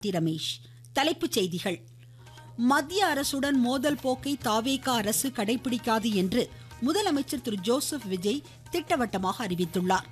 ரமேஷ் தலைப்புச் செய்திகள் மத்திய அரசுடன் மோதல் போக்கை தாவேகா அரசு கடைபிடிக்காது என்று முதலமைச்சர் திரு ஜோசப் விஜய் திட்டவட்டமாக அறிவித்துள்ளார்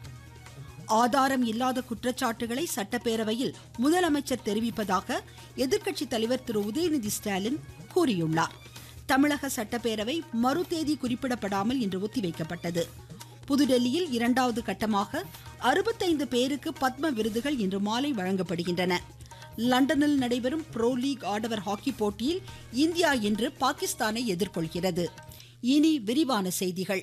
ஆதாரம் இல்லாத குற்றச்சாட்டுகளை சட்டப்பேரவையில் முதலமைச்சர் தெரிவிப்பதாக எதிர்க்கட்சி தலைவர் திரு உதயநிதி ஸ்டாலின் கூறியுள்ளார் தமிழக சட்டப்பேரவை மறு தேதி குறிப்பிடப்படாமல் இன்று ஒத்திவைக்கப்பட்டது புதுடெல்லியில் இரண்டாவது கட்டமாக அறுபத்தைந்து பேருக்கு பத்ம விருதுகள் இன்று மாலை வழங்கப்படுகின்றன லண்டனில் நடைபெறும் ப்ரோ லீக் ஆடவர் ஹாக்கி போட்டியில் இந்தியா இன்று பாகிஸ்தானை எதிர்கொள்கிறது இனி விரிவான செய்திகள்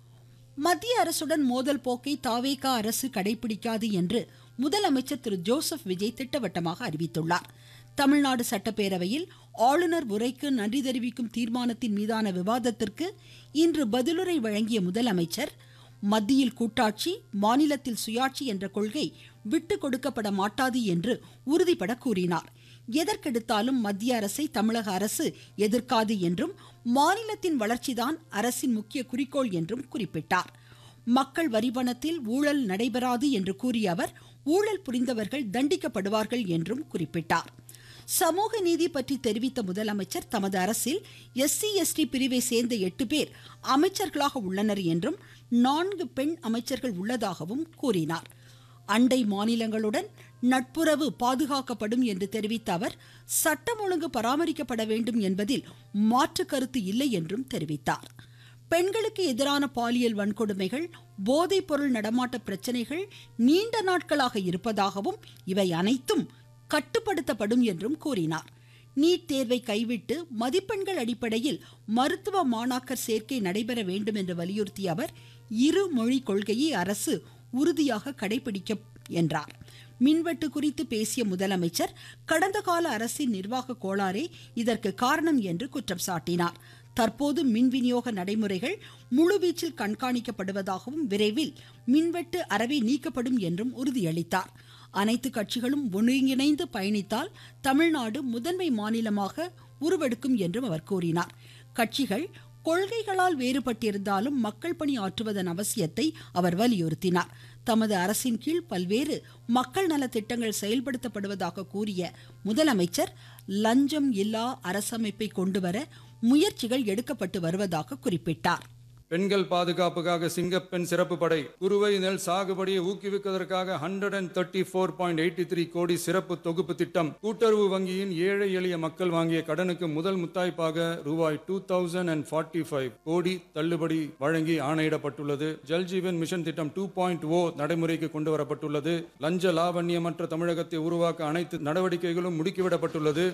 மத்திய அரசுடன் மோதல் போக்கை தாவேகா அரசு கடைபிடிக்காது என்று முதலமைச்சர் திரு ஜோசப் விஜய் திட்டவட்டமாக அறிவித்துள்ளார் தமிழ்நாடு சட்டப்பேரவையில் ஆளுநர் உரைக்கு நன்றி தெரிவிக்கும் தீர்மானத்தின் மீதான விவாதத்திற்கு இன்று பதிலுரை வழங்கிய முதலமைச்சர் மத்தியில் கூட்டாட்சி மாநிலத்தில் சுயாட்சி என்ற கொள்கை விட்டு கொடுக்கப்பட மாட்டாது என்று உறுதிபட கூறினார் எதற்கெடுத்தாலும் மத்திய அரசை தமிழக அரசு எதிர்க்காது என்றும் மாநிலத்தின் வளர்ச்சிதான் அரசின் முக்கிய குறிக்கோள் என்றும் குறிப்பிட்டார் மக்கள் வரிபணத்தில் ஊழல் நடைபெறாது என்று கூறிய அவர் ஊழல் புரிந்தவர்கள் தண்டிக்கப்படுவார்கள் என்றும் குறிப்பிட்டார் சமூக நீதி பற்றி தெரிவித்த முதலமைச்சர் தமது அரசில் எஸ்சி எஸ்டி பிரிவை சேர்ந்த எட்டு பேர் அமைச்சர்களாக உள்ளனர் என்றும் நான்கு பெண் அமைச்சர்கள் உள்ளதாகவும் கூறினார் அண்டை மாநிலங்களுடன் நட்புறவு பாதுகாக்கப்படும் என்று தெரிவித்த அவர் சட்டம் ஒழுங்கு பராமரிக்கப்பட வேண்டும் என்பதில் மாற்று கருத்து இல்லை என்றும் தெரிவித்தார் பெண்களுக்கு எதிரான பாலியல் வன்கொடுமைகள் போதைப் பொருள் நடமாட்ட பிரச்சனைகள் நீண்ட நாட்களாக இருப்பதாகவும் இவை அனைத்தும் கட்டுப்படுத்தப்படும் என்றும் கூறினார் நீட் தேர்வை கைவிட்டு மதிப்பெண்கள் அடிப்படையில் மருத்துவ மாணாக்கர் சேர்க்கை நடைபெற வேண்டும் என்று வலியுறுத்திய அவர் இரு மொழி கொள்கையை அரசு உறுதியாக கடைபிடிக்க என்றார் மின்வெட்டு குறித்து பேசிய முதலமைச்சர் கடந்த கால அரசின் நிர்வாக கோளாறே இதற்கு காரணம் என்று குற்றம் சாட்டினார் தற்போது மின் விநியோக நடைமுறைகள் முழுவீச்சில் கண்காணிக்கப்படுவதாகவும் விரைவில் மின்வெட்டு அறவே நீக்கப்படும் என்றும் உறுதியளித்தார் அனைத்து கட்சிகளும் ஒருங்கிணைந்து பயணித்தால் தமிழ்நாடு முதன்மை மாநிலமாக உருவெடுக்கும் என்றும் அவர் கூறினார் கட்சிகள் கொள்கைகளால் வேறுபட்டிருந்தாலும் மக்கள் பணி ஆற்றுவதன் அவசியத்தை அவர் வலியுறுத்தினார் தமது அரசின் கீழ் பல்வேறு மக்கள் நல திட்டங்கள் செயல்படுத்தப்படுவதாக கூறிய முதலமைச்சர் லஞ்சம் இல்லா அரசமைப்பை கொண்டுவர முயற்சிகள் எடுக்கப்பட்டு வருவதாக குறிப்பிட்டார் பெண்கள் பாதுகாப்புக்காக சிங்கப்பெண் சிறப்பு படை குறுவை நெல் சாகுபடியை ஊக்குவிப்பதற்காக hundred and thirty four point eighty three crore சிறப்பு தொகுப்பு திட்டம் கூட்டுறவு வங்கியின் ஏழை எளிய மக்கள் வாங்கிய கடனுக்கு முதல் முத்தாய்ப்பாக ரூபாய் two thousand and forty five crore தள்ளுபடி வழங்கி ஆணையிடப்பட்டுள்ளது ஜல்ஜீவன் மிஷன் திட்டம் டூ பாயிண்ட் ஓ நடைமுறைக்கு கொண்டு வரப்பட்டுள்ளது லஞ்ச லாவண்யமற்ற தமிழகத்தை உருவாக்க அனைத்து நடவடிக்கைகளும் முடுக்கிவிடப்பட்டுள்ளது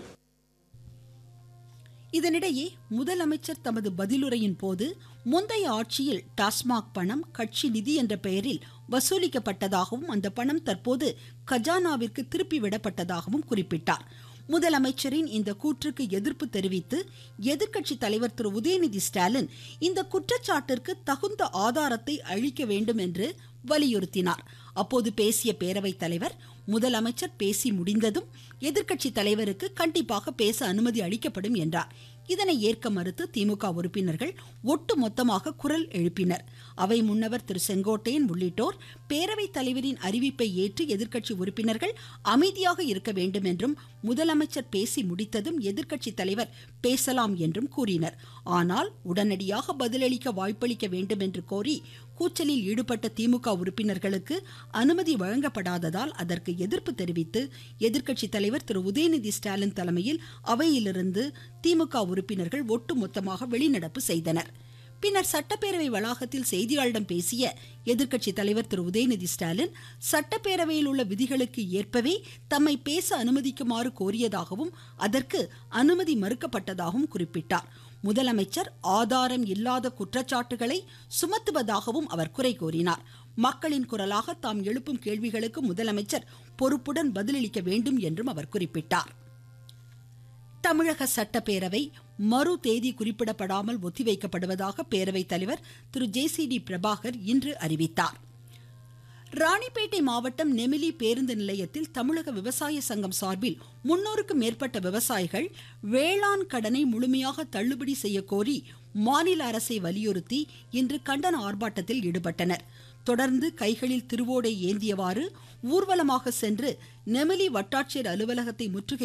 இதனிடையே முதலமைச்சர் தமது பதிலுரையின் போது முந்தைய ஆட்சியில் டாஸ்மாக் பணம் கட்சி நிதி என்ற பெயரில் வசூலிக்கப்பட்டதாகவும் அந்த பணம் தற்போது கஜானாவிற்கு திருப்பி விடப்பட்டதாகவும் குறிப்பிட்டார் முதலமைச்சரின் இந்த கூற்றுக்கு எதிர்ப்பு தெரிவித்து எதிர்க்கட்சி தலைவர் திரு உதயநிதி ஸ்டாலின் இந்த குற்றச்சாட்டிற்கு தகுந்த ஆதாரத்தை அளிக்க வேண்டும் என்று வலியுறுத்தினார் அப்போது பேசிய பேரவைத் தலைவர் முதலமைச்சர் பேசி முடிந்ததும் எதிர்க்கட்சி தலைவருக்கு கண்டிப்பாக பேச அனுமதி அளிக்கப்படும் என்றார் இதனை ஏற்க மறுத்து திமுக உறுப்பினர்கள் ஒட்டுமொத்தமாக குரல் எழுப்பினர் அவை முன்னவர் திரு செங்கோட்டையன் உள்ளிட்டோர் பேரவைத் தலைவரின் அறிவிப்பை ஏற்று எதிர்க்கட்சி உறுப்பினர்கள் அமைதியாக இருக்க வேண்டும் என்றும் முதலமைச்சர் பேசி முடித்ததும் எதிர்க்கட்சி தலைவர் பேசலாம் என்றும் கூறினர் ஆனால் உடனடியாக பதிலளிக்க வாய்ப்பளிக்க வேண்டும் என்று கோரி கூச்சலில் ஈடுபட்ட திமுக உறுப்பினர்களுக்கு அனுமதி வழங்கப்படாததால் அதற்கு எதிர்ப்பு தெரிவித்து எதிர்க்கட்சி தலைவர் திரு உதயநிதி ஸ்டாலின் தலைமையில் அவையிலிருந்து திமுக உறுப்பினர்கள் ஒட்டுமொத்தமாக வெளிநடப்பு செய்தனர் பின்னர் சட்டப்பேரவை வளாகத்தில் செய்தியாளரிடம் பேசிய எதிர்க்கட்சி தலைவர் திரு உதயநிதி ஸ்டாலின் சட்டப்பேரவையில் உள்ள விதிகளுக்கு ஏற்பவே தம்மை பேச அனுமதிக்குமாறு கோரியதாகவும் அதற்கு அனுமதி மறுக்கப்பட்டதாகவும் குறிப்பிட்டார் முதலமைச்சர் ஆதாரம் இல்லாத குற்றச்சாட்டுகளை சுமத்துவதாகவும் அவர் குறை கூறினார் மக்களின் குரலாக தாம் எழுப்பும் கேள்விகளுக்கு முதலமைச்சர் பொறுப்புடன் பதிலளிக்க வேண்டும் என்றும் அவர் குறிப்பிட்டார் தமிழக சட்டப்பேரவை மறு தேதி குறிப்பிடப்படாமல் ஒத்திவைக்கப்படுவதாக பேரவைத் தலைவர் Thiru J C D Prabhakar இன்று அறிவித்தார் ராணிப்பேட்டை மாவட்டம் நெமிலி பேருந்து நிலையத்தில் தமிழக விவசாய சங்கம் சார்பில் முன்னூறுக்கும் மேற்பட்ட விவசாயிகள் வேளாண் கடனை முழுமையாக தள்ளுபடி செய்ய கோரி மாநில அரசை வலியுறுத்தி இன்று கண்டன ஆர்ப்பாட்டத்தில் ஈடுபட்டனர் தொடர்ந்து கைகளில் திருவோடை ஏந்தியவாறு ஊர்வலமாக சென்று நெமிலி வட்டாட்சியர் அலுவலகத்தை முற்றுகை